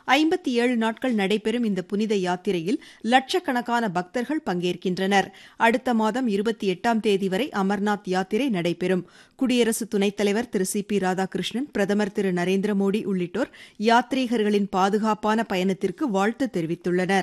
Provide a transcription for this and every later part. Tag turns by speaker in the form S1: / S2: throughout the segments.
S1: ஐம்பத்தி ஏழு நாட்கள் நடைபெறும் இந்த புனித யாத்திரையில் லட்சக்கணக்கான பக்தர்கள் பங்கேற்கின்றனர் அடுத்த மாதம் இருபத்தி எட்டாம் தேதி வரை அமர்நாத் யாத்திரை நடைபெறும் குடியரசு துணைத் தலைவர் திரு சி பி ராதாகிருஷ்ணன் பிரதமர் திரு நரேந்திர மோடி உள்ளிட்டோர் யாத்ரீகர்களின் பாதுகாப்பான பயணத்திற்கு வாழ்த்து தெரிவித்துள்ளனா்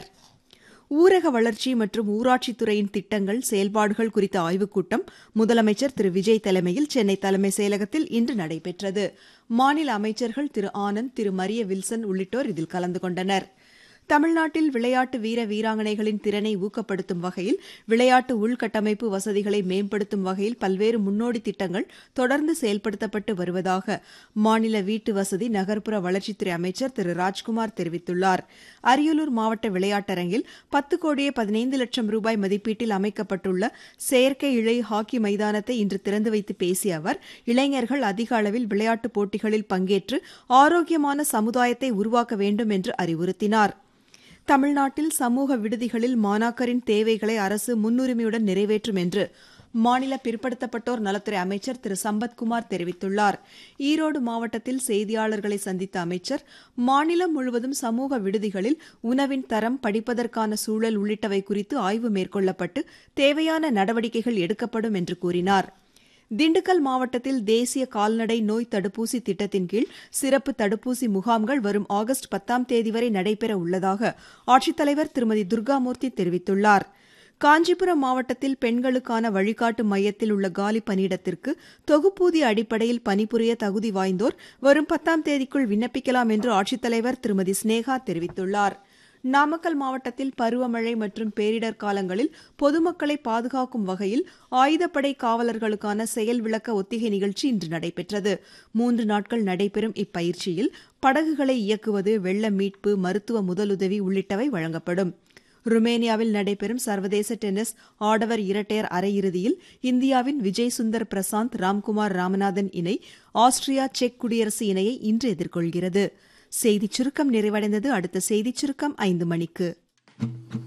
S1: ஊரக வளர்ச்சி மற்றும் ஊராட்சித்துறையின் திட்டங்கள் செயல்பாடுகள் குறித்த ஆய்வுக் கூட்டம் முதலமைச்சர் திரு விஜய் தலைமையில் சென்னை தலைமைச் செயலகத்தில் இன்று நடைபெற்றது மாநில அமைச்சர்கள் திரு ஆனந்த் திரு மரிய வில்சன் உள்ளிட்டோர் இதில் கலந்து கொண்டனர் தமிழ்நாட்டில் விளையாட்டு வீர வீராங்கனைகளின் திறனை ஊக்கப்படுத்தும் வகையில் விளையாட்டு உள்கட்டமைப்பு வசதிகளை மேம்படுத்தும் வகையில் பல்வேறு முன்னோடி திட்டங்கள் தொடர்ந்து செயல்படுத்தப்பட்டு வருவதாக மாநில வீட்டு வசதி நகர்ப்புற வளர்ச்சித்துறை அமைச்சர் திரு ராஜ்குமார் தெரிவித்துள்ளார் அரியலூர் மாவட்ட விளையாட்டரங்கில் பத்து கோடியே பதினைந்து லட்சம் ரூபாய் மதிப்பீட்டில் அமைக்கப்பட்டுள்ள செயற்கை இழை ஹாக்கி மைதானத்தை இன்று திறந்து வைத்து பேசிய அவர் இளைஞர்கள் அதிக அளவில் விளையாட்டுப் போட்டிகளில் பங்கேற்று ஆரோக்கியமான சமுதாயத்தை உருவாக்க வேண்டும் என்று அறிவுறுத்தினார் தமிழ்நாட்டில் சமூக விடுதிகளில் மாணாக்கரின் தேவைகளை அரசு முன்னுரிமையுடன் நிறைவேற்றும் என்று மாநில பிற்படுத்தப்பட்டோர் நலத்துறை அமைச்சர் திரு சம்பத்குமார் தெரிவித்துள்ளார் ஈரோடு மாவட்டத்தில் செய்தியாளர்களை சந்தித்த அமைச்சர் மாநிலம் முழுவதும் சமூக விடுதிகளில் உணவின் தரம் படிப்பதற்கான சூழல் உள்ளிட்டவை குறித்து ஆய்வு மேற்கொள்ளப்பட்டு தேவையான நடவடிக்கைகள் எடுக்கப்படும் என்று கூறினார் திண்டுக்கல் மாவட்டத்தில் தேசிய கால்நடை நோய் தடுப்பூசி திட்டத்தின் கீழ் சிறப்பு தடுப்பூசி முகாம்கள் வரும் ஆகஸ்ட் பத்தாம் தேதி வரை நடைபெற உள்ளதாக ஆட்சித்தலைவர் திருமதி துர்காமூர்த்தி தெரிவித்துள்ளார் காஞ்சிபுரம் மாவட்டத்தில் பெண்களுக்கான வழிகாட்டு மையத்தில் உள்ள காலி பணியிடத்திற்கு தொகுப்பூதிய அடிப்படையில் பணிபுரிய தகுதி வாய்ந்தோர் வரும் பத்தாம் தேதிக்குள் விண்ணப்பிக்கலாம் என்று ஆட்சித்தலைவர் திருமதி ஸ்னேகா தெரிவித்துள்ளார் நாமக்கல் மாவட்டத்தில் பருவமழை மற்றும் பேரிடர் காலங்களில் பொதுமக்களை பாதுகாக்கும் வகையில் ஆயுதப்படை காவலர்களுக்கான செயல் விளக்க ஒத்திகை நிகழ்ச்சி இன்று நடைபெற்றது மூன்று நாட்கள் நடைபெறும் இப்பயிற்சியில் படகுகளை இயக்குவது வெள்ள மீட்பு மருத்துவ முதலுதவி உள்ளிட்டவை வழங்கப்படும் ருமேனியாவில் நடைபெறும் சர்வதேச டென்னிஸ் ஆடவர் இரட்டையர் அரையிறுதியில் இந்தியாவின் விஜய் சுந்தர் பிரசாந்த் ராம்குமார் ராமநாதன் இணை ஆஸ்திரியா செக் குடியரசு இணையை இன்று எதிர்கொள்கிறது செய்திச் சுருக்கம் நிறைவடைந்தது அடுத்த செய்திச் சுருக்கம் ஐந்து மணிக்கு